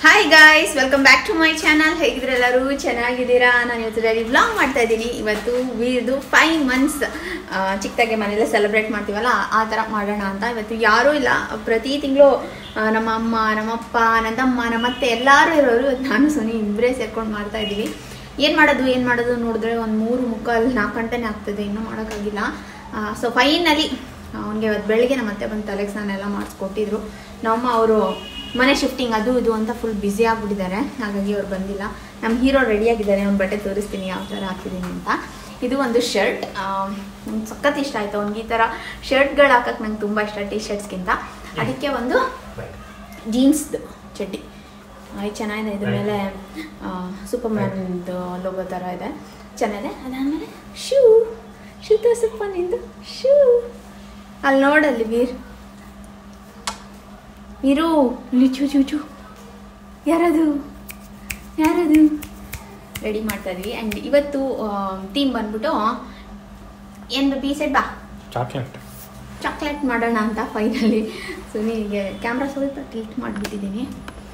Hi guys welcome back to my channel ಹೇಗಿದ್ರೆ ಎಲ್ಲರೂ ಚೆನ್ನಾಗಿದ್ದೀರಾ ನಾನು ಇವತ್ತು ಡೈಲಿ ವ್ಲಾಗ್ ಮಾಡ್ತಾ ಇದ್ದೀನಿ ಇವತ್ತು ವೀರ್ದು ಫೈವ್ ಮಂತ್ಸ್ ಚಿಕ್ಕದಾಗೆ ಮನೇಲೆ ಸೆಲೆಬ್ರೇಟ್ ಮಾಡ್ತೀವಲ್ಲ ಆ- ಆ ಥರ ಮಾಡೋಣ ಅಂತ ಇವತ್ತು ಯಾರೂ ಇಲ್ಲ ಪ್ರತಿ ತಿಂಗಳು ನಮ್ಮ ಅಮ್ಮ ನಮ್ಮಪ್ಪ ನನ್ನ ತಮ್ಮ ನಮ್ಮತ್ತೆ ಎಲ್ಲರೂ ಇರೋರು ಇವತ್ತು ನಾನು ಸೋನಿ ಇಬ್ಬರೇ ಸೇರ್ಕೊಂಡು ಮಾಡ್ತಾ ಇದ್ದೀವಿ ಏನು ಮಾಡೋದು ಏನು ಮಾಡೋದು ನೋಡಿದ್ರೆ ಒಂದು ಮೂರು ಮುಕ್ಕಾಲು ನಾಲ್ಕು ಗಂಟೆನೇ ಆಗ್ತದೆ ಇನ್ನೂ ಮಾಡೋಕ್ಕಾಗಿಲ್ಲ ಸೊ ಫೈನಲಿ ಅವನಿಗೆ ಇವತ್ತು ಬೆಳಿಗ್ಗೆ ನಮ್ಮ ಅತ್ತೆ ಬಂದು ತಲೆಗೆ ಸ್ನಾನ ಎಲ್ಲ ಮಾಡಿಸ್ಕೊಟ್ಟಿದ್ರು ನಮ್ಮಮ್ಮ ಅವರು ಮನೆ ಶಿಫ್ಟಿಂಗ್ ಅದು ಇದು ಅಂತ ಫುಲ್ ಬ್ಯುಸಿ ಆಗಿಬಿಟ್ಟಿದ್ದಾರೆ ಹಾಗಾಗಿ ಅವ್ರು ಬಂದಿಲ್ಲ ನಮ್ಮ ಹೀರೋ ರೆಡಿಯಾಗಿದ್ದಾರೆ ಅವ್ನ ಬಟ್ಟೆ ತೋರಿಸ್ತೀನಿ ಯಾವ ಥರ ಹಾಕಿದ್ದೀನಿ ಅಂತ ಇದು ಒಂದು ಶರ್ಟ್ ನಂಗೆ ಸಖತ್ ಇಷ್ಟ ಆಯಿತು ಅವ್ನಿಗೆ ಈ ಥರ ಶರ್ಟ್ಗಳು ಹಾಕಕ್ಕೆ ನಂಗೆ ತುಂಬ ಇಷ್ಟ ಟಿ ಶರ್ಟ್ಸ್ಗಿಂತ ಅದಕ್ಕೆ ಒಂದು ಜೀನ್ಸ್ದು ಚಡ್ಡಿ ಇದು ಚೆನ್ನಾಗಿದೆ ಇದ್ರ ಮೇಲೆ ಸೂಪರ್ ಮ್ಯಾನ್ದು ಲೋಗೋ ಥರ ಇದೆ ಚೆನ್ನಾಗಿದೆ ಅದಾದಮೇಲೆ ಶೂ ಶೂ ತೋರ್ಸಪ್ಪ ನಿಂದು ಶೂ ಅಲ್ಲಿ ನೋಡಲ್ಲಿ ವೀರ್ ವೀರು ಇಲ್ಲಿ ಚೂ ಚೂ ಚೂ ಯಾರದು ಯಾರದು ರೆಡಿ ಮಾಡ್ತಾ ಇದ್ವಿ ಆ್ಯಂಡ್ ಇವತ್ತು ಥೀಮ್ ಬಂದ್ಬಿಟ್ಟು ಏನು ಬಿ ಸೆಟ್ ಬಾ ಚಾಕ್ಲೇಟ್ ಚಾಕ್ಲೇಟ್ ಮಾಡೋಣ ಅಂತ ಫೈನಲಿ ಸೊ ನಿನಗೆ ಕ್ಯಾಮ್ರಾ ಸ್ವಲ್ಪ ಟಿಲ್ಟ್ ಮಾಡಿಬಿಟ್ಟಿದ್ದೀನಿ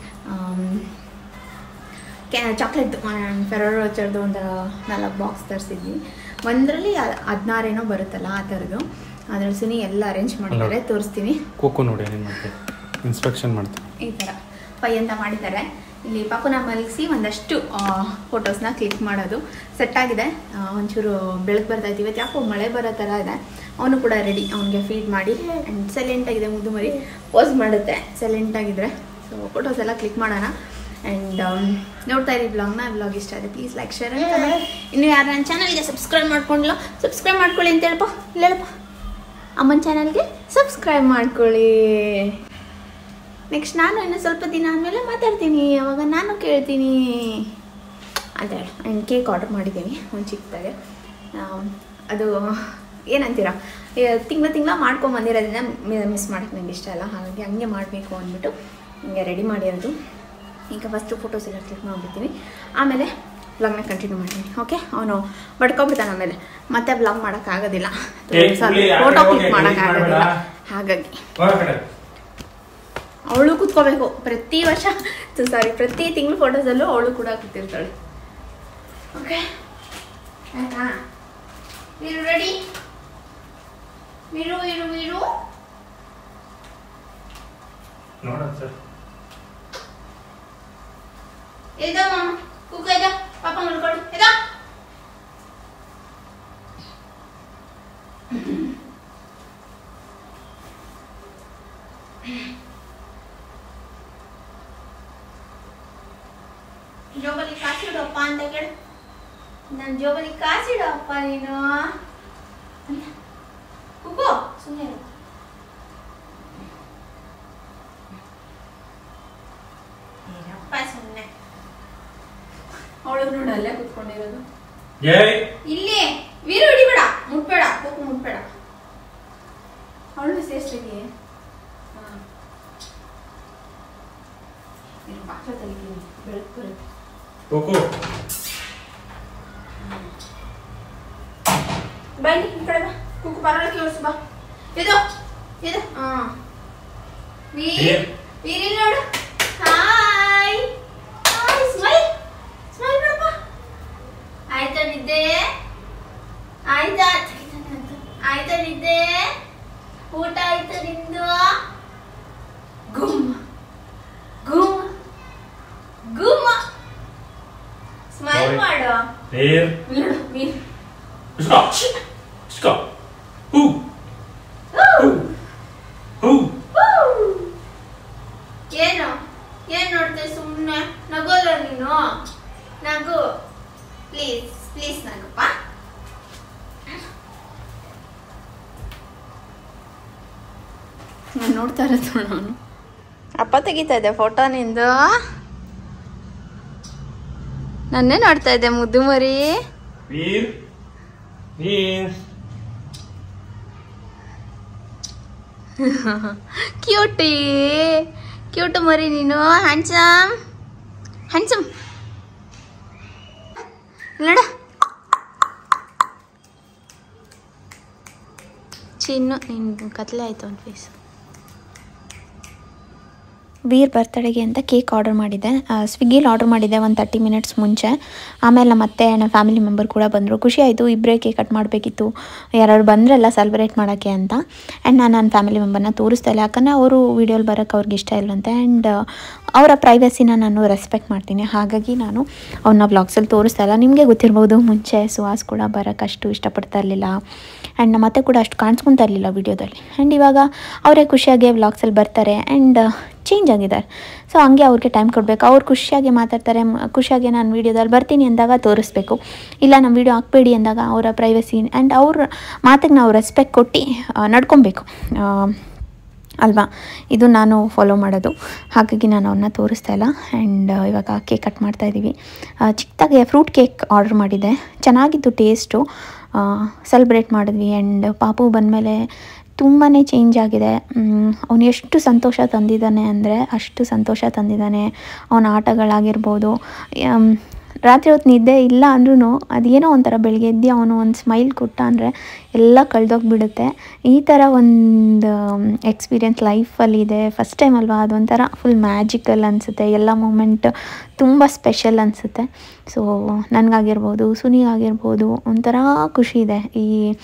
ಕ್ಯಾ ಚಾಕ್ಲೇಟ್ ಫೆರರೋ ರೋಚರ್ದು ಒಂದು ನಾಲ್ಕು ಬಾಕ್ಸ್ ತರಿಸಿದ್ವಿ ಒಂದರಲ್ಲಿ ಹದಿನಾರೇನೋ ಬರುತ್ತಲ್ಲ ಆ ಥರದ್ದು ಅದ್ರಲ್ಲಿ ಸುನಿ ಎಲ್ಲ ಅರೇಂಜ್ ಮಾಡಿದ್ದಾರೆ ತೋರಿಸ್ತೀನಿ ಕೋಕು ನೋಡಿ ಏನು ಮಾಡ್ತೀನಿ ಇನ್ಸ್ಪೆಕ್ಷನ್ ಮಾಡ್ತೀನಿ ಈ ಥರ ಪೈ ಅಂತ ಮಾಡಿದ್ದಾರೆ ಇಲ್ಲಿ ಪಾಪುನ ಮಲಗಿಸಿ ಒಂದಷ್ಟು ಫೋಟೋಸ್ನ ಕ್ಲಿಕ್ ಮಾಡೋದು ಸೆಟ್ ಆಗಿದೆ ಆ, ಒಂಚೂರು ಬೆಳಕು ಬರ್ತಾ ಇತ್ತು ಇವತ್ತು ಯಾಕೋ ಮಳೆ ಬರೋ ಥರ ಇದೆ ಅವನು ಕೂಡ ರೆಡಿ ಅವನಿಗೆ ಫೀಡ್ ಮಾಡಿ ಆ್ಯಂಡ್ ಸೈಲೆಂಟ್ ಆಗಿದೆ ಮುದ್ದು ಮರಿ ಪೋಸ್ ಮಾಡುತ್ತೆ ಸೈಲೆಂಟ್ ಆಗಿದ್ರೆ ಸೊ ಫೋಟೋಸ್ ಎಲ್ಲ ಕ್ಲಿಕ್ ಮಾಡೋಣ ಆ್ಯಂಡ್ ನೋಡ್ತಾ ಇರಿ ಬ್ಲಾಗ್ನ ಬ್ಲಾಗ್ ಇಷ್ಟ ಆಗಿದೆ ಪ್ಲೀಸ್ ಲೈಕ್ ಶೇರ್ ಇನ್ನು ಯಾರು ನನ್ನ ಚಾನಲ್ಗೆ ಸಬ್ಸ್ಕ್ರೈಬ್ ಮಾಡ್ಕೊಂಡಿಲ್ಲ ಸಬ್ಸ್ಕ್ರೈಬ್ ಮಾಡ್ಕೊಳ್ಳಿ ಅಂತ ಹೇಳಪ್ಪ ಇಲ್ಲ ಹೇಳಪ್ಪ ಅಮ್ಮನ ಚಾನಲ್ಗೆ ಸಬ್ಸ್ಕ್ರೈಬ್ ಮಾಡ್ಕೊಳ್ಳಿ ನೆಕ್ಸ್ಟ್ ನಾನು ಇನ್ನು ಸ್ವಲ್ಪ ದಿನ ಆದಮೇಲೆ ಮಾತಾಡ್ತೀನಿ ಅವಾಗ ನಾನು ಕೇಳ್ತೀನಿ ಅಂತ ಹೇಳಿ ಆ್ಯಂಡ್ ಕೇಕ್ ಆರ್ಡರ್ ಮಾಡಿದ್ದೀನಿ ಒಂದು ಚಿಕ್ಕದಾಗೆ ಆಮ್, ಅದು ಏನಂತೀರ ತಿಂಗಳ ತಿಂಗಳ ಮಾಡ್ಕೊಂಬಂದಿರೋದ್ರಿಂದ ಮಿಸ್ ಮಾಡೋಕ್ಕೆ ನಂಗೆ ಇಷ್ಟ ಇಲ್ಲ ಹಾಗಾಗಿ ಹಂಗೆ ಮಾಡಬೇಕು ಅಂದ್ಬಿಟ್ಟು ಹಿಂಗೆ ರೆಡಿ ಮಾಡಿರೋದು ಈಗ ಫಸ್ಟು ಫೋಟೋಸ್ ಎಲ್ಲ ಕ್ಲಿಕ್ ಮಾಡಿಬಿಡ್ತೀನಿ ಆಮೇಲೆ ಬ್ಲಾಗ್ನ ಕಂಟಿನ್ಯೂ ಮಾಡ್ತೀನಿ ಓಕೆ ಅವನು ಬಡ್ಕೊಬಿಡ್ತಾನೆ ಆಮೇಲೆ ಮತ್ತೆ ಬ್ಲಾಗ್ ಮಾಡೋಕ್ಕಾಗೋದಿಲ್ಲ ಏ, ಹುಲಿ, ಆ ಫೋಟೋ ಕಡೆ ಹೋಗಿ ಕ್ಲಿಕ್ delete ಮಾಡೋಕ್ಕಾಗೋದಿಲ್ಲ ಮಾಡ್ಬೇಡ. ಹಾಗಾಗಿ ಹೊರಗಡೆ ಅವಳು ಕೂತ್ಕೋಬೇಕು ಪ್ರತಿ ವರ್ಷ ಸಾರಿ ಪ್ರತಿ ತಿಂಗಳು ಫೋಟೋಸಲ್ಲೂ ಅವಳು ಕೂಡ ಕೂತಿರ್ತಾಳೆ ಓಕೆ ಆಯ್ತಾ ವೀರು ರೆಡಿ ವೀರು ವೀರು ವೀರು ನೋಡೋಣ ಸರ್ ಎದ ಮಾಮ ಕೂಕ ಎದ ಪಾಪ ನೋಡ್ಕೊಳ್ಳಿ ಎದ ಜೋಬಲ್ಲಿ ಕಾಸಿಡಪ್ಪ ಅಂತ ಕೇಳು ನನ್ನ ಜೋಬಲ್ಲಿ ಕಾಸಿಡಪ್ಪ ನೀನು ಕೂಗು ಸುಮ್ಮನೆ ಏನಪ್ಪ ಸುಮ್ಮನೆ ಅವಳು ನೋಡು ಅಲ್ಲೇ ಕುತ್ಕೊಂಡಿರೋದು ಜೈ ಇಲ್ಲಿ ವೀರು ಹಿಡಿಬೇಡ ಮುಟ್ಬೇಡ ಕೂಕು ಮುಟ್ಬೇಡ ಅವಳು ಸೇರ್ಸ್ಲಿಕ್ಕೆ ಬಾಕ್ಲ ತೆಗಿತೀನಿ ಬೆಳಕು ಬರುತ್ತೆ ಕೋಕು ಬನ್ನಿ ಈ ಕಡೆ ಬಾ ಕುಕ್ಕು ಬರೋಲ್ಲ ಕೇಳಿಸು ಬಾ ಇದು ಇದು ಹಾ ವೀರ್ ವೀರ್. ವೀರ್ ಇಲ್ಲಿ ನೋಡು ಹಾಯ್ ಹಾಯ್ ಸ್ಮೈಲ್ ಸ್ಮೈಲ್ ಮಾಡಪ್ಪ ಆಯ್ತಾ ನಿದ್ದೆ ಆಯ್ತಾ ಆಯ್ತಾ ನಿದ್ದೆ ಊಟ ಆಯ್ತಾ ನಿಂದು ಗುಮ್ ಗುಮ್ ಗುಮ್ ಸ್ಮೈಲ್ Sorry. ಮಾಡು ನೀರ್ ಇಲ್ಲಿ ನೋಡು ವೀರ್ ಇಸ್ಕೋ ಇಸ್ಕೋ ಹೂ ಹೂ ಹೂ ಏನು ಏನ್ ನೋಡ್ತೆ ಸುಮ್ಮನೆ ನಗೋಲ್ಲ ನೀನು ನಗು ಪ್ಲೀಸ್ ಪ್ಲೀಸ್ ನಗಪ್ಪ ನಾನು ನೋಡ್ತಾ ಇರೋದು ನಾನು ಅಪ್ಪ ತೆಗಿತಾ ಇದ್ದೆ ಫೋಟೋ ನಿಂದು ನನ್ನೇ ನೋಡ್ತಾ ಇದ್ದೆ ಮುದ್ದು ಮರಿ ವೀರ್ ನೀರ್ ಕ್ಯೂಟಿ ಕ್ಯೂಟ್ ಮರಿ ನೀನು ಹ್ಯಾಂಡ್ಸಮ್ ಹ್ಯಾಂಡ್ಸಮ್ ನೋಡ ಚಿನ್ನು ನಿನ್ ಕತ್ಲೆ ಆಯ್ತು ಒಂದು ಫೇಸ್ ವೀರ್ ಬರ್ತಡೆಗೆ ಅಂತ ಕೇಕ್ ಆರ್ಡರ್ ಮಾಡಿದ್ದೆ ಸ್ವಿಗ್ಗಿಲಿ ಆರ್ಡರ್ ಮಾಡಿದ್ದೆ ಒಂದು ತರ್ಟಿ ಮಿನಿಟ್ಸ್ ಮುಂಚೆ ಆಮೇಲೆ ಮತ್ತೆ ನಮ್ಮ ಫ್ಯಾಮಿಲಿ ಮೆಂಬರ್ ಕೂಡ ಬಂದರು ಖುಷಿ ಆಯಿತು ಇಬ್ಬರೇ ಕೇಕ್ ಕಟ್ ಮಾಡಬೇಕಿತ್ತು ಯಾರು ಬಂದ್ರಲ್ಲ ಸೆಲೆಬ್ರೇಟ್ ಮಾಡೋಕ್ಕೆ ಅಂತ ಆ್ಯಂಡ್ ನಾನು ನನ್ನ ಫ್ಯಾಮಿಲಿ ಮೆಂಬರ್ನ ತೋರಿಸ್ತಾ ಇಲ್ಲ ಯಾಕಂದರೆ ಅವರು ವೀಡಿಯೋಲಿ ಬರೋಕ್ಕೆ ಅವ್ರಿಗೆ ಇಷ್ಟ ಇಲ್ವಂತೆ ಆ್ಯಂಡ್ ಅವರ ಪ್ರೈವಸಿನ ನಾನು ರೆಸ್ಪೆಕ್ಟ್ ಮಾಡ್ತೀನಿ ಹಾಗಾಗಿ ನಾನು ಅವನ್ನ ಬ್ಲಾಗ್ಸಲ್ಲಿ ತೋರಿಸ್ತಾ ಇಲ್ಲ ನಿಮಗೆ ಗೊತ್ತಿರ್ಬೋದು ಮುಂಚೆ ಸುಹಾಸ್ ಕೂಡ ಬರೋಕ್ಕೆ ಅಷ್ಟು ಇಷ್ಟಪಡ್ತಾ ಇರಲಿಲ್ಲ ಆ್ಯಂಡ್ ನಮ್ಮ ಅತ್ತೆ ಕೂಡ ಅಷ್ಟು ಕಾಣಿಸ್ಕೊತಾ ಇರಲಿಲ್ಲ ವೀಡಿಯೋದಲ್ಲಿ ಆ್ಯಂಡ್ ಇವಾಗ ಅವರೇ ಖುಷಿಯಾಗಿ ವ್ಲಾಗ್ಸಲ್ಲಿ ಬರ್ತಾರೆ ಆ್ಯಂಡ್ ಚೇಂಜ್ ಆಗಿದ್ದಾರೆ ಸೊ ಹಂಗೆ ಅವ್ರಿಗೆ ಟೈಮ್ ಕೊಡಬೇಕು ಅವ್ರು ಖುಷಿಯಾಗಿ ಮಾತಾಡ್ತಾರೆ ಮ್- ಖುಷಿಯಾಗಿ ನಾನು ವೀಡಿಯೋದಲ್ಲಿ ಬರ್ತೀನಿ ಅಂದಾಗ ತೋರಿಸ್ಬೇಕು ಇಲ್ಲ ನಮ್ಮ ವೀಡಿಯೋ ಹಾಕ್ಬೇಡಿ ಅಂದಾಗ ಅವರ ಪ್ರೈವಸಿ ಆ್ಯಂಡ್ ಅವ್ರ ಮಾತಿಗೆ ನಾವು ರೆಸ್ಪೆಕ್ಟ್ ಕೊಟ್ಟು ಆ, ನಡ್ಕೊಬೇಕು ಆ, ಅಲ್ವಾ ಇದು ನಾನು ಫಾಲೋ ಮಾಡೋದು ಹಾಗಾಗಿ ನಾನು ಅವನ್ನ ತೋರಿಸ್ತಾ ಇಲ್ಲ ಆ್ಯಂಡ್ ಇವಾಗ ಕೇಕ್ ಕಟ್ ಮಾಡ್ತಾ ಇದ್ದೀವಿ ಆ, ಚಿಕ್ಕದಾಗಿ ಫ್ರೂಟ್ ಕೇಕ್ ಆರ್ಡರ್ ಮಾಡಿದ್ದೆ ಚೆನ್ನಾಗಿತ್ತು ಟೇಸ್ಟು ಸೆಲೆಬ್ರೇಟ್ ಮಾಡಿದ್ವಿ ಆ್ಯಂಡ್ ಪಾಪು ಬಂದಮೇಲೆ ತುಂಬಾ ಚೇಂಜ್ ಆಗಿದೆ ಅವನು ಎಷ್ಟು ಸಂತೋಷ ತಂದಿದ್ದಾನೆ ಅಂದರೆ ಅಷ್ಟು ಸಂತೋಷ ತಂದಿದ್ದಾನೆ ಅವನ ಆಟಗಳಾಗಿರ್ಬೋದು ಆಮ್, ರಾತ್ರಿ ಹೊತ್ತು ನಿದ್ದೆ ಇಲ್ಲ ಅಂದ್ರೂ ಅದೇನೋ ಒಂಥರ ಬೆಳಗ್ಗೆ ಎದ್ದು ಅವನು ಒಂದು ಸ್ಮೈಲ್ ಕೊಟ್ಟ ಅಂದರೆ ಎಲ್ಲ ಕಳೆದೋಗ್ಬಿಡುತ್ತೆ ಈ ಥರ ಒಂದು ಎಕ್ಸ್ಪೀರಿಯನ್ಸ್ ಲೈಫಲ್ಲಿದೆ ಫಸ್ಟ್ ಟೈಮ್ ಅಲ್ವಾ ಅದೊಂಥರ ಫುಲ್ ಮ್ಯಾಜಿಕಲ್ ಅನಿಸುತ್ತೆ ಎಲ್ಲ ಮೂಮೆಂಟ್ ತುಂಬ ಸ್ಪೆಷಲ್ ಅನಿಸುತ್ತೆ ಸೊ ನನಗಾಗಿರ್ಬೋದು ಸುನಿಗಾಗಿರ್ಬೋದು ಒಂಥರ ಖುಷಿ ಇದೆ ಈ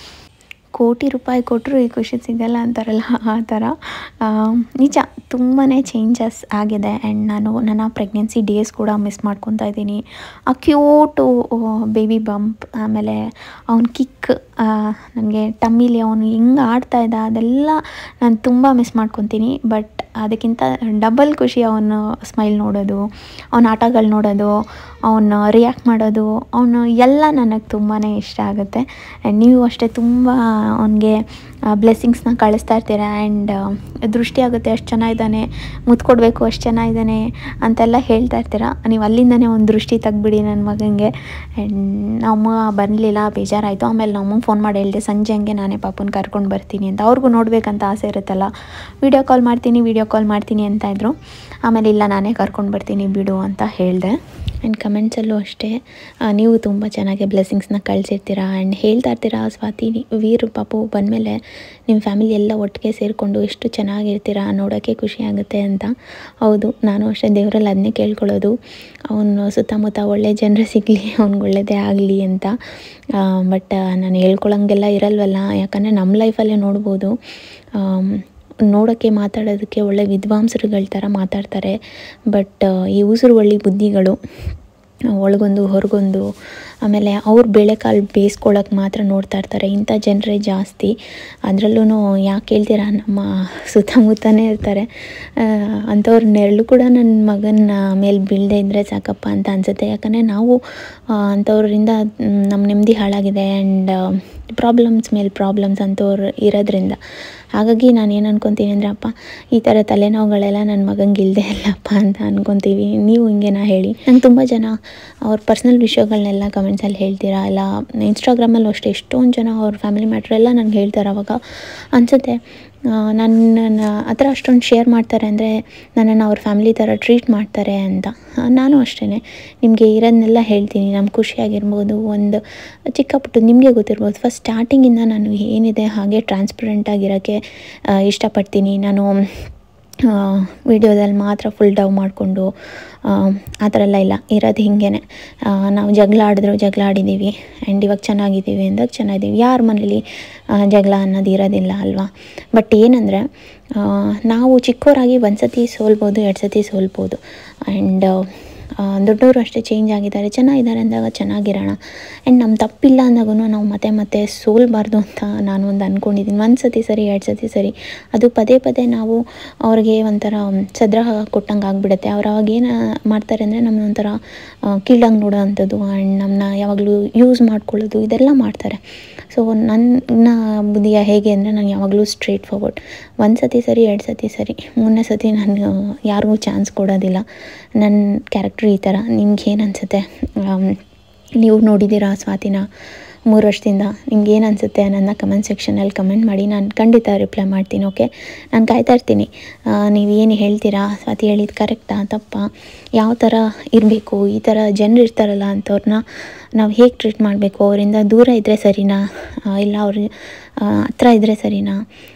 ಕೋಟಿ ರೂಪಾಯಿ ಕೊಟ್ಟರು ಈ ಖುಷಿ ಸಿಗಲ್ಲ ಅಂತಾರಲ್ಲ ಆ ಥರ ಆ, ನಿಜ ತುಂಬಾ ಚೇಂಜಸ್ ಆಗಿದೆ ಆ್ಯಂಡ್ ನಾನು ನನ್ನ ಪ್ರೆಗ್ನೆನ್ಸಿ ಡೇಸ್ ಕೂಡ ಮಿಸ್ ಮಾಡ್ಕೊತಾ ಇದ್ದೀನಿ ಆ ಕ್ಯೂಟು ಬೇಬಿ ಬಂಪ್ ಆಮೇಲೆ ಅವ್ನ ಕಿಕ್ ನನಗೆ ಟಮ್ಮಿಲಿ ಅವನು ಹೆಂಗೆ ಆಡ್ತಾ ಇದ್ದ ಅದೆಲ್ಲ ನಾನು ತುಂಬ ಮಿಸ್ ಮಾಡ್ಕೊತೀನಿ ಬಟ್ ಅದಕ್ಕಿಂತ ಡಬಲ್ ಖುಷಿ ಅವನು ಸ್ಮೈಲ್ ನೋಡೋದು ಅವನ ಆಟಗಳು ನೋಡೋದು ಅವನು ರಿಯಾಕ್ಟ್ ಮಾಡೋದು ಅವನು ಎಲ್ಲ ನನಗೆ ತುಂಬಾ ಇಷ್ಟ ಆಗುತ್ತೆ ಆ್ಯಂಡ್ ನೀವು ಅಷ್ಟೇ ತುಂಬ ಅವನಿಗೆ ಬ್ಲೆಸ್ಸಿಂಗ್ಸ್ನ ಕಳಿಸ್ತಾ ಇರ್ತೀರ ಆ್ಯಂಡ್ ದೃಷ್ಟಿ ಆಗುತ್ತೆ ಅಷ್ಟು ಚೆನ್ನಾಗಿದ್ದಾನೆ ಮುತ್ತು ಕೊಡಬೇಕು ಅಷ್ಟು ಚೆನ್ನಾಗಿದ್ದಾನೆ ಅಂತೆಲ್ಲ ಹೇಳ್ತಾ ಇರ್ತೀರ ನೀವು ಅಲ್ಲಿಂದನೇ ಒಂದು ದೃಷ್ಟಿ ತೆಗ್ಬಿಡಿ ನನ್ನ ಮಗನಿಗೆ ಆ್ಯಂಡ್ ನಮ್ಮ ಬರಲಿಲ್ಲ ಬೇಜಾರಾಯಿತು ಆಮೇಲೆ ನಮಗೆ ಫೋನ್ ಮಾಡಿ ಹೇಳಿದೆ ಸಂಜೆ ಹಂಗೆ ನಾನೇ ಪಾಪನ ಕರ್ಕೊಂಡು ಬರ್ತೀನಿ ಅಂತ ಅವ್ರಿಗೂ ನೋಡಬೇಕಂತ ಆಸೆ ಇರುತ್ತಲ್ಲ ವೀಡಿಯೋ ಕಾಲ್ ಮಾಡ್ತೀನಿ ವೀಡಿಯೋ ಕಾಲ್ ಮಾಡ್ತೀನಿ ಅಂತ ಇದ್ರು ಆಮೇಲೆ ಇಲ್ಲ ನಾನೇ ಕರ್ಕೊಂಡು ಬರ್ತೀನಿ ಬಿಡು ಅಂತ ಹೇಳಿದೆ ಆ್ಯಂಡ್ ಕಮೆಂಟ್ಸಲ್ಲೂ ಅಷ್ಟೇ ಆ, ನೀವು ತುಂಬ ಚೆನ್ನಾಗಿ ಬ್ಲೆಸ್ಸಿಂಗ್ಸ್ನ ಕಳಿಸಿರ್ತೀರ ಆ್ಯಂಡ್ ಹೇಳ್ತಾ ಇರ್ತೀರಾ ಸ್ವಾತಿ ನಿ- ವೀರು ಪಾಪು ಬಂದಮೇಲೆ ನಿಮ್ಮ ಫ್ಯಾಮಿಲಿ ಎಲ್ಲ ಒಟ್ಟಿಗೆ ಸೇರಿಕೊಂಡು ಎಷ್ಟು ಚೆನ್ನಾಗಿರ್ತೀರಾ ನೋಡೋಕ್ಕೆ ಖುಷಿ ಆಗುತ್ತೆ ಅಂತ ಹೌದು ನಾನು ಅಷ್ಟೇ ದೇವರಲ್ಲಿ ಅದನ್ನೇ ಕೇಳ್ಕೊಳ್ಳೋದು ಅವನು ಸುತ್ತಮುತ್ತ ಒಳ್ಳೆ ಜನರು ಸಿಗಲಿ ಅವ್ನಿಗೆ ಒಳ್ಳೆಯದೇ ಆಗಲಿ ಅಂತ ಬಟ್ ನಾನು ಹೇಳ್ಕೊಳಂಗೆಲ್ಲ ಇರಲ್ವಲ್ಲ ಯಾಕಂದರೆ ನಮ್ಮ ಲೈಫಲ್ಲೇ ನೋಡ್ಬೋದು ಆಮ್, ನೋಡೋಕ್ಕೆ ಮಾತಾಡೋದಕ್ಕೆ ಒಳ್ಳೆ ವಿದ್ವಾಂಸರುಗಳ ಥರ ಮಾತಾಡ್ತಾರೆ ಬಟ್ ಈ ಉಸಿರು ಒಳ್ಳೆ ಬುದ್ಧಿಗಳು ಒಳಗೊಂದು ಹೊರಗೊಂದು ಆಮೇಲೆ ಅವ್ರ ಬೇಳೆಕಾಳು ಬೇಯಿಸ್ಕೊಳ್ಳೋಕೆ ಮಾತ್ರ ನೋಡ್ತಾ ಇರ್ತಾರೆ ಇಂಥ ಜನರೇ ಜಾಸ್ತಿ ಅದರಲ್ಲೂ ಯಾಕೆ ಹೇಳ್ತೀರಾ ನಮ್ಮ ಸುತ್ತಮುತ್ತನೇ ಇರ್ತಾರೆ ಅಂಥವ್ರ ನೆರಳು ಕೂಡ ನನ್ನ ಮಗನ ಮೇಲೆ ಬೀಳದೇ ಇದ್ದರೆ ಸಾಕಪ್ಪ ಅಂತ ಅನಿಸುತ್ತೆ ಯಾಕಂದರೆ ನಾವು ಆ, ಅಂಥವ್ರಿಂದ ಮ್, ನಮ್ಮ ನೆಮ್ಮದಿ ಹಾಳಾಗಿದೆ ಆ್ಯಂಡ್ ಪ್ರಾಬ್ಲಮ್ಸ್ ಮೇಲೆ ಪ್ರಾಬ್ಲಮ್ಸ್ ಅಂಥವ್ರು ಇರೋದ್ರಿಂದ ಹಾಗಾಗಿ ನಾನು ಏನು ಅನ್ಕೊತೀನಿ ಅಂದರೆ ಅಪ್ಪ ಈ ಥರ ತಲೆನೋವುಗಳೆಲ್ಲ ನನ್ನ ಮಗಂಗೆ ಇಲ್ಲದೆ ಇಲ್ಲಪ್ಪ ಅಂತ ಅನ್ಕೊತೀವಿ ನೀವು ಹಿಂಗೇನಾ ಹೇಳಿ ನಂಗೆ ತುಂಬ ಜನ ಅವ್ರ ಪರ್ಸ್ನಲ್ ವಿಷಯಗಳನ್ನೆಲ್ಲ ಕಮೆಂಟ್ಸಲ್ಲಿ ಹೇಳ್ತೀರಾ ಇಲ್ಲ ಇನ್ಸ್ಟಾಗ್ರಾಮಲ್ಲೂ ಅಷ್ಟೇ ಎಷ್ಟೊಂದು ಜನ ಅವ್ರ ಫ್ಯಾಮಿಲಿ ಮ್ಯಾಟ್ರ್ ಎಲ್ಲ ನಂಗೆ ಹೇಳ್ತಾರೆ ಅವಾಗ ಅನಿಸುತ್ತೆ ನನ್ನ ಆ ಥರ ಅಷ್ಟೊಂದು ಶೇರ್ ಮಾಡ್ತಾರೆ ಅಂದರೆ ನನ್ನನ್ನು ಅವ್ರ ಫ್ಯಾಮಿಲಿ ಥರ ಟ್ರೀಟ್ ಮಾಡ್ತಾರೆ ಅಂತ ಆ, ನಾನು ಅಷ್ಟೇ ನಿಮಗೆ ಇರೋದನ್ನೆಲ್ಲ ಹೇಳ್ತೀನಿ ನಮ್ಮ ಖುಷಿಯಾಗಿರ್ಬೋದು ಒಂದು ಚಿಕ್ಕ ಪುಟ್ಟ ನಿಮಗೆ ಗೊತ್ತಿರ್ಬೋದು ಫಸ್ಟ್ ಸ್ಟಾರ್ಟಿಂಗಿಂದ ನಾನು ಏನಿದೆ ಹಾಗೆ ಟ್ರಾನ್ಸ್ಪರೆಂಟ್ ಆಗಿರೋಕ್ಕೆ ಆ, ಇಷ್ಟಪಡ್ತೀನಿ ನಾನು ವಿಡಿಯೋದಲ್ಲಿ ಮಾತ್ರ ಫುಲ್ ಡವ್ ಮಾಡಿಕೊಂಡು ಆ ಥರ ಎಲ್ಲ ಇಲ್ಲ ಇರೋದು ಹಿಂಗೆ ನಾವು ಜಗಳ ಆಡಿದ್ರು ಜಗಳ ಆಡಿದ್ದೀವಿ ಆ್ಯಂಡ್ ಇವಾಗ ಚೆನ್ನಾಗಿದ್ದೀವಿ ಅಂದಾಗ ಚೆನ್ನಾಗಿದ್ದೀವಿ ಯಾರ ಮನೇಲಿ ಆ, ಜಗಳ ಅನ್ನೋದು ಇರೋದಿಲ್ಲ ಅಲ್ವಾ ಬಟ್ ಏನಂದರೆ ನಾವು ಚಿಕ್ಕವರಾಗಿ ಒಂದು ಸತಿ ಸೋಲ್ಬೋದು ಎರಡು ಸತಿ ಸೋಲ್ಬೋದು ಆ್ಯಂಡ್ ದೊಡ್ಡವರು ಅಷ್ಟೇ ಚೇಂಜ್ ಆಗಿದ್ದಾರೆ ಚೆನ್ನಾಗಿದ್ದಾರೆ ಅಂದಾಗ ಚೆನ್ನಾಗಿರೋಣ ಆ್ಯಂಡ್ ನಮ್ಮ ತಪ್ಪಿಲ್ಲ ಅಂದಾಗೂ ನಾವು ಮತ್ತೆ ಮತ್ತೆ ಸೋಲ್ಬಾರ್ದು ಅಂತ ನಾನು ಒಂದು ಅಂದ್ಕೊಂಡಿದ್ದೀನಿ ಒಂದು ಸತಿ ಸರಿ ಎರಡು ಸತಿ ಸರಿ ಅದು ಪದೇ ಪದೇ ನಾವು ಅವ್ರಿಗೆ ಒಂಥರ ಸದ್ರ ಕೊಟ್ಟಂಗೆ ಆಗಿಬಿಡುತ್ತೆ ಅವ್ರು ಅವಾಗ ಏನು ಮಾಡ್ತಾರೆ ಅಂದರೆ ನಮ್ಮನ್ನ ಒಂಥರ ಕೀಳಾಗಿ ನೋಡೋ ಅಂಥದ್ದು ಆ್ಯಂಡ್ ನಮ್ಮನ್ನ ಯಾವಾಗಲೂ ಯೂಸ್ ಮಾಡ್ಕೊಳ್ಳೋದು ಇದೆಲ್ಲ ಮಾಡ್ತಾರೆ ಸೊ ನನ್ನ ಬುದ್ಧಿಯ ಹೇಗೆ ಅಂದರೆ ನಾನು ಯಾವಾಗಲೂ ಸ್ಟ್ರೇಟ್ ಫಾರ್ವರ್ಡ್ ಒಂದು ಸತಿ ಸರಿ ಎರಡು ಸತಿ ಸರಿ ಮೂರನೇ ಸತಿ ನಾನು ಯಾರಿಗೂ ಚಾನ್ಸ್ ಕೊಡೋದಿಲ್ಲ ನನ್ನ ಕ್ಯಾರೆಕ್ಟ್ರ್ ಈ ಥರ ನಿಮ್ಗೆ ಏನು ಅನಿಸುತ್ತೆ ನೀವು ನೋಡಿದ್ದೀರಾ ಸ್ವಾತಿನ ಮೂರು ವರ್ಷದಿಂದ ನಿಮ್ಗೆ ಏನು ಅನಿಸುತ್ತೆ ನನ್ನ ಕಮೆಂಟ್ ಸೆಕ್ಷನಲ್ಲಿ ಕಮೆಂಟ್ ಮಾಡಿ ನಾನು ಖಂಡಿತ ರಿಪ್ಲೈ ಮಾಡ್ತೀನಿ ಓಕೆ ನಾನು ಕಾಯ್ತಾ ಇರ್ತೀನಿ ನೀವು ಏನು ಹೇಳ್ತೀರಾ ಸ್ವಾತಿ ಹೇಳಿದ್ದು ಕರೆಕ್ಟಾ ತಪ್ಪಾ ಯಾವ ಥರ ಇರಬೇಕು ಈ ಥರ ಜನರು ಇರ್ತಾರಲ್ಲ ಅಂಥವ್ರನ್ನ ನಾವು ಹೇಗೆ ಟ್ರೀಟ್ ಮಾಡಬೇಕು ಅವರಿಂದ ದೂರ ಇದ್ದರೆ ಸರಿನಾ ಆ, ಇಲ್ಲ ಅವ್ರ ಆ, ಹತ್ರ ಇದ್ದರೆ ಸರಿನಾ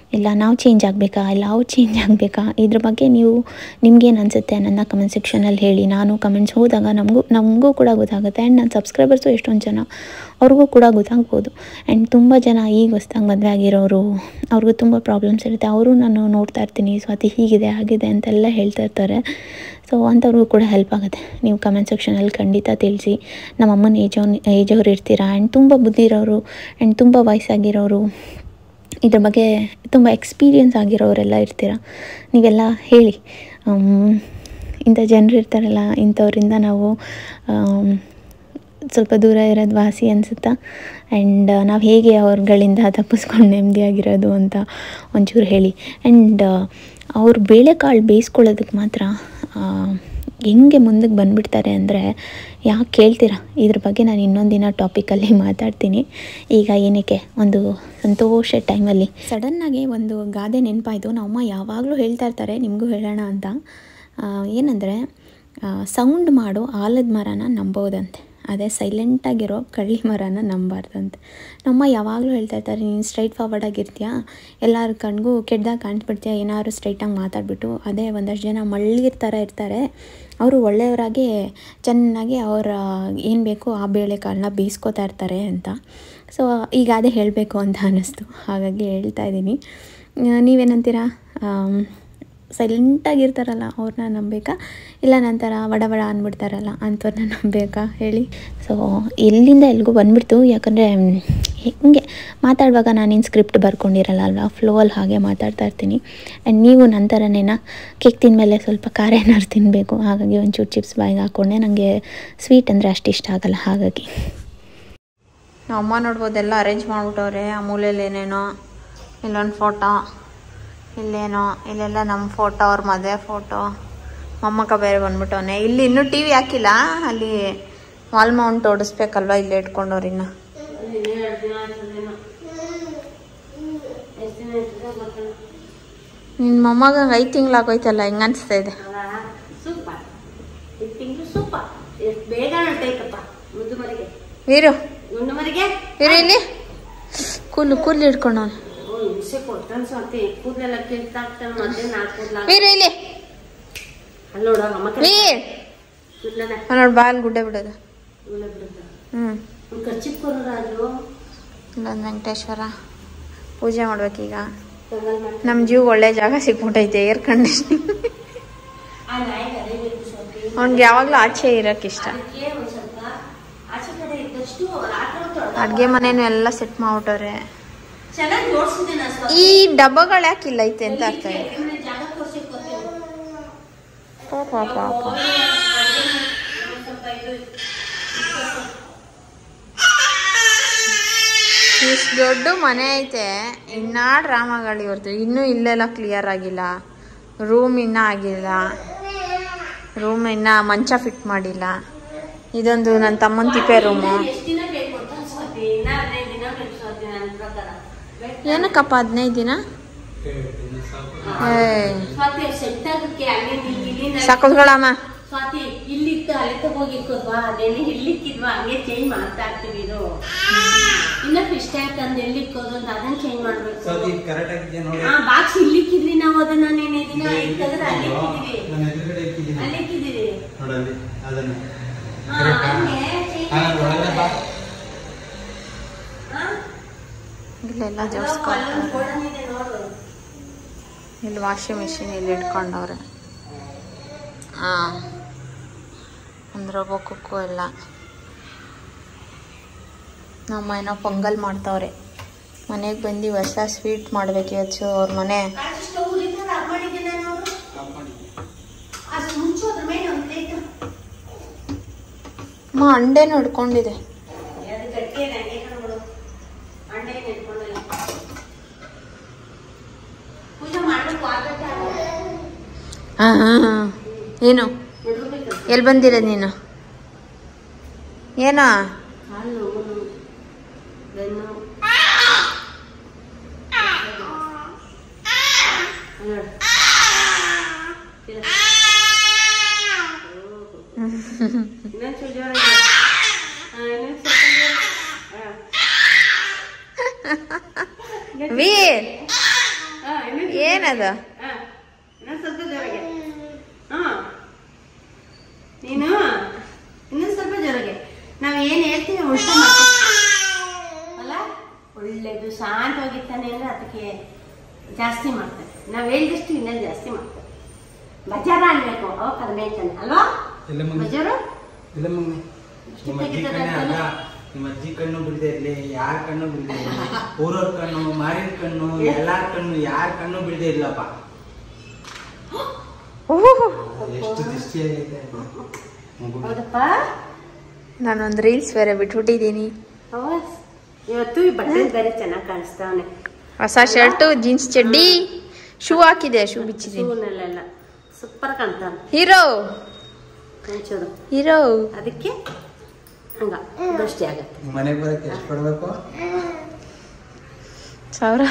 ಇಲ್ಲ ನಾವು ಚೇಂಜ್ ಆಗಬೇಕಾ ಇಲ್ಲ ಅವ್ರು ಚೇಂಜ್ ಆಗಬೇಕಾ ಇದ್ರ ಬಗ್ಗೆ ನೀವು ನಿಮ್ಗೇನು ಅನಿಸುತ್ತೆ ನನ್ನ ಕಮೆಂಟ್ ಸೆಕ್ಷನಲ್ಲಿ ಹೇಳಿ ನಾನು ಕಮೆಂಟ್ಸ್ ಹೋದಾಗ ನಮಗೂ ನಮಗೂ ಕೂಡ ಗೊತ್ತಾಗುತ್ತೆ ಆ್ಯಂಡ್ ನನ್ನ ಸಬ್ಸ್ಕ್ರೈಬರ್ಸು ಎಷ್ಟೊಂದು ಜನ ಅವ್ರಿಗೂ ಕೂಡ ಗೊತ್ತಾಗ್ಬೋದು ಆ್ಯಂಡ್ ತುಂಬ ಜನ ಈಗ ಹೊಸ್ದಾಗಿ ಮದುವೆ ಆಗಿರೋರು ಅವ್ರಿಗೂ ತುಂಬ ಪ್ರಾಬ್ಲಮ್ಸ್ ಇರುತ್ತೆ ಅವರು ನಾನು ನೋಡ್ತಾ ಇರ್ತೀನಿ ಸ್ವಾತಿ ಹೀಗಿದೆ ಹಾಗಿದೆ ಅಂತೆಲ್ಲ ಹೇಳ್ತಾ ಇರ್ತಾರೆ ಸೊ ಅಂಥವ್ರಿಗೂ ಕೂಡ ಹೆಲ್ಪ್ ಆಗುತ್ತೆ ನೀವು ಕಮೆಂಟ್ ಸೆಕ್ಷನಲ್ಲಿ ಖಂಡಿತ ತಿಳಿಸಿ ನಮ್ಮ ಅಮ್ಮನ ಏಜ್ ಏಜವ್ರು ಇರ್ತೀರಾ ಆ್ಯಂಡ್ ತುಂಬ ಬುದ್ಧಿ ಇರೋರು ಆ್ಯಂಡ್ ತುಂಬ ವಯಸ್ಸಾಗಿರೋರು ಇದ್ರ ಬಗ್ಗೆ ತುಂಬ ಎಕ್ಸ್ಪೀರಿಯನ್ಸ್ ಆಗಿರೋರೆಲ್ಲ ಇರ್ತೀರ ನೀವೆಲ್ಲ ಹೇಳಿ ಆಮ್, ಇಂಥ ಜನರು ಇರ್ತಾರಲ್ಲ ಇಂಥವ್ರಿಂದ ನಾವು ಆಮ್, ಸ್ವಲ್ಪ ದೂರ ಇರೋದು ವಾಸಿ ಅನಿಸುತ್ತಾ ಆ್ಯಂಡ್ ನಾವು ಹೇಗೆ ಅವ್ರುಗಳಿಂದ ತಪ್ಪಿಸ್ಕೊಂಡು ನೆಮ್ಮದಿಯಾಗಿರೋದು ಅಂತ ಒಂಚೂರು ಹೇಳಿ ಆ್ಯಂಡ್ ಅವ್ರು ಬೇಳೆಕಾಳು ಬೇಯಿಸ್ಕೊಳ್ಳೋದಕ್ಕೆ ಮಾತ್ರ ಆ, ಹೆಂಗೆ ಮುಂದಕ್ಕೆ ಬಂದುಬಿಡ್ತಾರೆ ಅಂದರೆ ಯಾಕೆ ಕೇಳ್ತೀರಾ ಇದ್ರ ಬಗ್ಗೆ ನಾನು ಇನ್ನೊಂದು ದಿನ ಟಾಪಿಕಲ್ಲಿ ಮಾತಾಡ್ತೀನಿ ಈಗ ಏನಕ್ಕೆ ಒಂದು ಸಂತೋಷ ಟೈಮಲ್ಲಿ ಸಡನ್ನಾಗಿ ಒಂದು ಗಾದೆ ನೆನಪಾಯಿತು ನಮ್ಮಮ್ಮ ಯಾವಾಗಲೂ ಹೇಳ್ತಾ ಇರ್ತಾರೆ ನಿಮಗೂ ಹೇಳೋಣ ಅಂತ ಏನಂದರೆ ಸೌಂಡ್ ಮಾಡೋ ಆಲದ ಮರನ ನಂಬೋದಂತೆ ಅದೇ ಸೈಲೆಂಟಾಗಿರೋ ಕಳ್ಳಿ ಮರನ ನಂಬಾರ್ದಂತೆ ನಮ್ಮ ಯಾವಾಗಲೂ ಹೇಳ್ತಾ ಇರ್ತಾರೆ ನೀನು ಸ್ಟ್ರೈಟ್ ಫಾರ್ವರ್ಡ್ ಆಗಿರ್ತೀಯಾ ಎಲ್ಲರ ಕಣ್ಗೂ ಕೆಟ್ಟದಾಗ ಕಾಣಿಸ್ಬಿಡ್ತೀಯ ಏನಾದ್ರು ಸ್ಟ್ರೈಟಾಗಿ ಮಾತಾಡ್ಬಿಟ್ಟು ಅದೇ ಒಂದಷ್ಟು ಜನ ಮಳ್ಳಿರ್ ಥರ ಇರ್ತಾರೆ ಅವರು ಒಳ್ಳೆಯವರಾಗಿ ಚೆನ್ನಾಗಿ ಅವರ ಏನು ಬೇಕೋ ಆ ಬೇಳೆಕಾಳನ್ನ ಬೇಯಿಸ್ಕೊತಾ ಇರ್ತಾರೆ ಅಂತ ಸೊ ಈಗ ಅದೇ ಹೇಳಬೇಕು ಅಂತ ಅನ್ನಿಸ್ತು ಹಾಗಾಗಿ ಹೇಳ್ತಾ ಇದ್ದೀನಿ ನೀವೇನಂತೀರಾ ಆಮ್, ಸೈಲೆಂಟಾಗಿರ್ತಾರಲ್ಲ ಅವ್ರನ್ನ ನಂಬೇಕಾ ಇಲ್ಲ ನಂತರ ವಡ ವಡ ಅಂದ್ಬಿಡ್ತಾರಲ್ಲ ಅಂಥವ್ರನ್ನ ನಂಬೇಕಾ ಹೇಳಿ ಸೊ ಎಲ್ಲಿಂದ ಎಲ್ಲಿಗೂ ಬಂದ್ಬಿಡ್ತು ಯಾಕಂದರೆ ಹಿಂಗೆ ಮಾತಾಡುವಾಗ ನಾನೇನು ಸ್ಕ್ರಿಪ್ಟ್ ಬರ್ಕೊಂಡಿರಲ್ಲ ಅಲ್ವಾ ಫ್ಲೋಲ್ಲಿ ಹಾಗೆ ಮಾತಾಡ್ತಾ ಇರ್ತೀನಿ ಆ್ಯಂಡ್ ನೀವು ನಂತರನೇನ ಕೇಕ್ ತಿಂದಮೇಲೆ ಸ್ವಲ್ಪ ಖಾರ ಏನಾದ್ರು ತಿನ್ನಬೇಕು ಹಾಗಾಗಿ ಒಂಚೂರು ಚಿಪ್ಸ್ ಬಾಯಿಗೆ ಹಾಕ್ಕೊಂಡೆ ನನಗೆ ಸ್ವೀಟ್ ಅಂದರೆ ಅಷ್ಟು ಇಷ್ಟ ಆಗಲ್ಲ ಹಾಗಾಗಿ ನಮ್ಮ ಅಮ್ಮ ನೋಡ್ಬೋದು ಎಲ್ಲ ಅರೇಂಜ್ ಮಾಡ್ಬಿಟ್ಟವ್ರೆ ಆ ಮೂಲೆಯಲ್ಲಿ ಏನೇನೋ ಇಲ್ಲೊಂದು ಫೋಟೋ ಇಲ್ಲೇನೋ ಇಲ್ಲೆಲ್ಲ ನಮ್ಮ ಫೋಟೋ ಅವ್ರ ಮದುವೆ ಫೋಟೋ ಮೊಮ್ಮಕ್ಕ ಬೇರೆ ಬಂದ್ಬಿಟ್ಟವನೆ ಇಲ್ಲಿ ಇನ್ನೂ ಟಿ ವಿ ಹಾಕಿಲ್ಲ ಅಲ್ಲಿ ವಾಲ್ ಮೌಂಟ್ ಓಡಿಸ್ಬೇಕಲ್ವಾ ಇಲ್ಲಿ ಇಟ್ಕೊಂಡವ್ರು ಇನ್ನು ನಿನ್ನ ಮೊಮ್ಮಗಂಗೆ ಐದು ತಿಂಗಳಾಗೋಯ್ತಲ್ಲ ಹೆಂಗೆ ಅನಿಸ್ತಾ ಇದೆ ಸೂಪರ್ ಈ ತಿಂಗಳು ಸೂಪರ್ ಎಷ್ಟು ಬೇಗ ಹೊಂಟೈತಪ್ಪ ಮುದ್ದು ಮರಿಗೆ ವೀರು ಮುದ್ದು ಮರಿಗೆ ವೀರು ಇಲ್ಲಿ ಕೂಲು ಕೂಲು ಹಿಡ್ಕೊಂಡವನು ಅವ್ನು ಹಿಂಸೆ ಕೊಡ್ತಾನೆ ಸ್ವಾತಿ ಕೂದಲೆಲ್ಲ ಕಿತ್ತಾಕ್ತಾನೆ ಮತ್ತೆ ನಾಲ್ಕು ಕೂದಲ ವೀರು ಇಲ್ಲಿ ಅಲ್ಲಿ ನೋಡು ಅಮ್ಮ ವೀರ್ ಕೂದಲನ ನೋಡಿ ಬಾಲ್ ಗುಡ್ಡೆ ಬಿಡೋದು ಕೂದಲ ಬಿಡುತ್ತೆ ಹ್ಞೂ ಒಂದು ಖರ್ಚಿಪ್ ಕೊಡು ರಾಜು ಇಲ್ಲೊಂದು ವೆಂಕಟೇಶ್ವರ ಪೂಜೆ ಮಾಡ್ಬೇಕೀಗ ಪೊಂಗಲ್ ಮಾಡಿ ನಮ್ಮ ಜೀವ ಒಳ್ಳೆ ಜಾಗ ಸಿಕ್ಬಿಟ್ಟೈತೆ ಏರ್ ಕಂಡೀಷನ್ ಆ ನಾಯಿಗೆ ಅದೇ ಬೇಕು ಸ್ವಾತಿ ಅವ್ನಿಗೆ ಯಾವಾಗಲೂ ಆಚೆ ಇರಕ್ಕೆ ಇಷ್ಟ ಅದಕ್ಕೆ ಒಂದ್ ಸ್ವಲ್ಪ ಆಚೆ ಕಡೆ ಇದ್ದಷ್ಟು ರಾತ್ರಿ ಹೊತ್ತು ಹೊಡ್ದಾಕ. ಅಡುಗೆ ಮನೇನು ಎಲ್ಲ ಸೆಟ್ ಮಾಡ್ಬಿಟ್ಟವ್ರೆ ಚೆನ್ನಾಗಿ ಜೋಡ್ಸಿದ್ದೆ ನಾ ಸ್ವಾತಿ ಈ ಡಬ್ಬಗಳು ಯಾಕೆ ಇಲ್ಲ ಐತೆ ಅಂತ ಅರ್ಥ ಇಲ್ಲ ಯಾಕಂದ್ರೆ ಜಾಗ ತೋರ್ಸಿ ಕೊಡ್ತೀನಿ ಪಾಪ ಪಾಪ ಸ್ವಲ್ಪ ಇದು ಇಷ್ಟು ದೊಡ್ಡ ಮನೆ ಐತೆ ಇನ್ನೂ ಡ್ರಾಮಾಗಳು ಇವ್ರದ್ದು ಇನ್ನೂ ಇಲ್ಲೆಲ್ಲ ಕ್ಲಿಯರ್ ಆಗಿಲ್ಲ ರೂಮ್ ಇನ್ನೂ ಆಗಿಲ್ಲ ರೂಮ್ ಇನ್ನೂ ಮಂಚ ಫಿಟ್ ಮಾಡಿಲ್ಲ ಇದೊಂದು ನನ್ನ ತಮ್ಮನ ತಿಪ್ಪೆ ರೂಮು ಎಷ್ಟು ದಿನ ಬೇಕು ಅಂತ ಸ್ವಾತಿ ಇನ್ನ ಹದಿನೈದು ದಿನ ಬೇಕು ಸ್ವಾತಿ ನನ್ನ ಪ್ರಕಾರ ಏನಕ್ಕಪ್ಪ ಹದಿನೈದು ದಿನ ಏ ಸ್ವಾತಿ ಸೆಟ್ ಆಗಕ್ಕೆ ಅಲ್ಲಿ ಇಲ್ಲಿ ಸಾಕೋದ್ಗಳಮ್ಮ ಸ್ವಾತಿ ಇಲ್ಲಿತ್ತು ಅಲ್ಲಿ ತಗೋಗಿಕ್ಕೋದ್ವಾ ಅದೇನೆ ಇಲ್ಲಿಕ್ಕಿದ್ವಾ ಹಂಗೆ ಚೇಂಜ್ ಮಾಡ್ತಾ ಇರ್ತೀವಿ ಇದು ಇನ್ನ ಫಿಶ್ ಟ್ಯಾಂಕ್ ಅಂದ್ ಎಲ್ಲಿಕ್ಕೋದು ಅಂತ ಅದನ್ನ ಚೇಂಜ್ ಮಾಡ್ಬೇಕು ಸೌದಿ ಕರೆಕ್ಟ್ ಆಗಿದೆಯಾ ನೋಡಿ ಹಾ ಬಾಕ್ಸ್ ಇಲ್ಲಿಕ್ಕಿದ್ವಿ ನಾವು ಅದನ್ನ ನೆನೆ ದಿನ ಇತ್ತಂದ್ರೆ ಅಲ್ಲಿಕ್ಕಿದೀವಿ ನನ್ನ ಎದುರುಗಡೆ ಇಕ್ಕಿದ್ದೀನಿ ಅಲ್ಲಿಕ್ಕಿದೀವಿ ನೋಡಲ್ಲಿ ಅದನ್ನ ಹಾ, ಹಂಗೆ change ಹಾ, ಒಳಗಡೆ ಬಾ ಹಾ? ಇಲ್ಲೆಲ್ಲ ಅಲ್ಲೊಂದ್ ಜೋಡಿಸ್ಕೊಂಡು ಗೋಡನ್ ಇದೆ ನೋಡು ಇಲ್ಲಿ ವಾಷಿಂಗ್ ಮಿಷಿನ್ ಇಲ್ಲಿ ಇಟ್ಕೊಂಡವ್ರೆ ಹಾಂ ಒಂದು ರೋಬೋ ಕುಕ್ಕು ಎಲ್ಲ ನಮ್ಮ ಏನೋ ಪೊಂಗಲ್ ಮಾಡ್ತಾವ್ರೆ ಮನೆಗೆ ಬಂದು ಹೊಸ ಸ್ವೀಟ್ ಮಾಡ್ಬೇಕು ಇವತ್ತು ಅವ್ರ ಮನೆ ಕಾಚಿ ಸ್ಟವ್ ಉರಿತಾರೆ ಅದ್ ಮಾಡಿದ್ದೀನಿ ನೋಡು ಅದು ಮುಂಚೆ ಅದ್ರ ಮೇಲೆ ಒಂದು ಪ್ಲೇಟ್ ಅಮ್ಮ ಅಂಡೆನೂ ಹಿಡ್ಕೊಂಡಿದೆ ಅದು ಗಟ್ಟಿ ಇದೆ, ಹಂಗೆ ಕಣ್ಬಿಡು. ಅಂಡೆ ನೆನ್ಕೊಂಡಲ್ಲ. ಪೂಜೆ ಮಾಡ್ಬೇಕು ಆಗತ್ತೆ ಆಗಲ್ಲ. ಹಾಂ ಹಾಂ ಏನು ನಡ್ಕೋಬೇಕು. ಎಲ್ಲಿ ಬಂದಿರೋದು ನೀನು ಏನೋ ಕಾಲು ನೋವು, ಬೆನ್ನು ನೋವು. ನೋಡು. ಇಲ್ಲ. ಇನ್ನೊಂದ್ ಚೂರು ಜೋರಾಗಿ. ಹಾ, ಇನ್ನೊಂದ್ ಸ್ವಲ್ಪ ಜೋರಾಗಿ. ಹಾ. ವೀರ್ ಹಾ, ಏನದ ಹಾ, ಇನ್ನೊಂದ್ ಸ್ವಲ್ಪ ಜೋರಾಗೆ ಹಾ ನೀನು ಇನ್ನೊಂದ್ ಸ್ವಲ್ಪ ಜೋರಾಗೆ ನಾವ್ ಏನ್ ಹೇಳ್ತೀವಿ ಉಲ್ಟಾ ಮಾಡ್ತೀವಿ ಅಲ್ಲ ಒಳ್ಳೇದು ಶಾಂತವಾಗಿರ್ತಾನೆ ಅಂದ್ರೆ ಅದಕ್ಕೆ ಜಾಸ್ತಿ ಮಾಡ್ತಾರೆ ನಾವ್ ಹೇಳಿದಷ್ಟು ಇನ್ನೂ ಜಾಸ್ತಿ ಮಾಡ್ತಾರೆ ಬಜಾರ ಅನ್ಬೇಕು ಅವಾಗ ಕಡಿಮೆ ಐತಾನೆ ಅಲ್ವಾ ಎಲ್ಲ ಮಗನೇ ಬಜಾರು ಇಲ್ಲ ಮಗನೇ ನಿಮ್ಮ ಅಜ್ಜಿ ಕಣ್ಣೇ ಅಲ್ಲ ನಿಮ್ಮ ಅಜ್ಜಿ ಕಣ್ಣು ಬಿಡದೆ ಇರ್ಲಿ ಯಾರ ಕಣ್ಣು ಬಿಡದೆ ಇರ್ಲಿ ಊರವ್ರ ಕಣ್ಣು ಮಾರಿದ ಕಣ್ಣು ಎಲ್ಲಾರ ಕಣ್ಣು ಯಾರ ಕಣ್ಣು ಬಿಡದೆ ಇರ್ಲಪ್ಪ ಎಷ್ಟು ದೃಷ್ಟಿ ಆಗೈತೆ ಮಗು ಹೌದಪ್ಪ ನಾನೊಂದು ರೀಲ್ಸ್ ಬೇರೆ ಬಿಟ್ಬಿಟ್ಟಿದ್ದೀನಿ ಹೌದ್. ಇವತ್ತು ಈ ಬಟ್ಟೆ ಬೇರೆ ಚೆನ್ನಾಗಿ ಕಾಣಿಸ್ತಾವನೆ ಹೊಸ ಶರ್ಟು ಜೀನ್ಸ್ ಚಡ್ಡಿ ಶೂ ಹಾಕಿದೆ ಶೂ ಬಿಚ್ಚಿದ್ದೀನಿ ಶೂನಲ್ಲೆಲ್ಲ ಸೂಪರ್ ಕಾಣ್ತಾನೆ ಹೀರೋ ಒಂಚೂರು ಹೀರೋ ಅದಕ್ಕೆ ಹಂಗ ದೃಷ್ಟಿ ಆಗತ್ತೆ ಮನೆಗೆ ಬರಕ್ಕೆ ಎಷ್ಟು ಕೊಡ್ಬೇಕು ಸಾವಿರ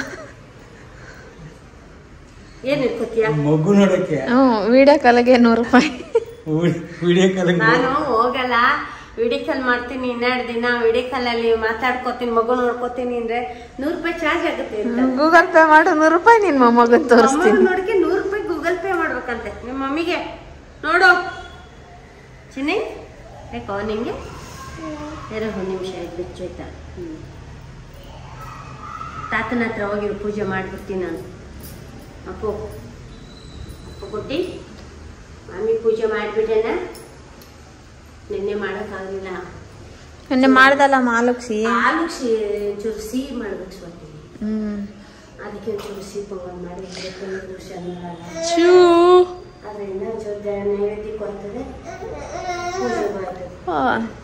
ಏನ್ ಇಟ್ಕೋತೀಯ ಮಗು ನೋಡಕ್ಕೆ ಹ್ಞೂ ವಿಡಿಯೋ ಕಾಲಿಗೆ ನೂರು ರೂಪಾಯಿ ವಿಡಿಯೋ ಕಾಲ್ ನಾನು ಹೋಗಲ್ಲ ವಿಡಿಯೋ ಕಾಲ್ ಮಾಡ್ತೀನಿ ಇನ್ನೆರಡು ದಿನ ವಿಡಿಯೋ ಕಾಲಲ್ಲಿ ಮಾತಾಡ್ಕೋತೀನಿ ಮಗು ನೋಡ್ಕೋತೀನಿ ಅಂದ್ರೆ ನೂರು ರೂಪಾಯಿ ಚಾರ್ಜ್ ಆಗುತ್ತೆ ಅಂತ ಗೂಗಲ್ ಪೇ ಮಾಡು ನೂರು ರೂಪಾಯಿ ನಿನ್ನ ಮೊಮ್ಮಗನ್ ತೋರಿಸ್ತೀನಿ ಅಮ್ಮನ ನೋಡಕ್ಕೆ ನೂರು ರೂಪಾಯಿ ಗೂಗಲ್ ಪೇ ಮಾಡ್ಬೇಕಂತೆ ನಿಮ್ಮ ಮಮ್ಮಿಗೆ ನೋಡು ಚಿನ್ನಿ ಯಾಕೋ ನಿಂಗೆ ಎರಡು ಒಂದು ನಿಮಿಷ ಆಯ್ತು ಬಿಚ್ಚೋಯ್ತಾ ಹ್ಞೂ ತಾತನ ಹತ್ರ ಹೋಗಿರು ಪೂಜೆ ಮಾಡ್ಬಿಡ್ತೀನಿ ನಾನು ಅಪ್ಪು ಅಪ್ಪು ಕೊಟ್ಟಿ ಮಮ್ಮಿ ಪೂಜೆ ಮಾಡಿಬಿಟ್ಟೆನ ನಿನ್ನೆ ಮಾಡೋಕ್ಕಾಗಲಿಲ್ಲ ನಿನ್ನೆ ಮಾಡ್ದಲ್ಲ ಮಾಲುಕ್ಸಿ ಹಾಲು ಸಿ ಚೂರು ಸಿಹಿ ಮಾಡ್ಬೇಕು ಸ್ವಾತಿ ಹ್ಮ್ ಅದಕ್ಕೆ ಒಂಚೂರು ಸಿಹಿ ಪೊಂಗಲ್ ಮಾಡಿ ಇವತ್ತು ಶನಿವಾರ ಚೂ ಅದರಿಂದ ಒಂಚೂರು ದ- ನೈವೇದ್ಯ ಕೊಡ್ತದೆ ಪೂಜೆ ಮಾಡ್ತದೆ ಆ,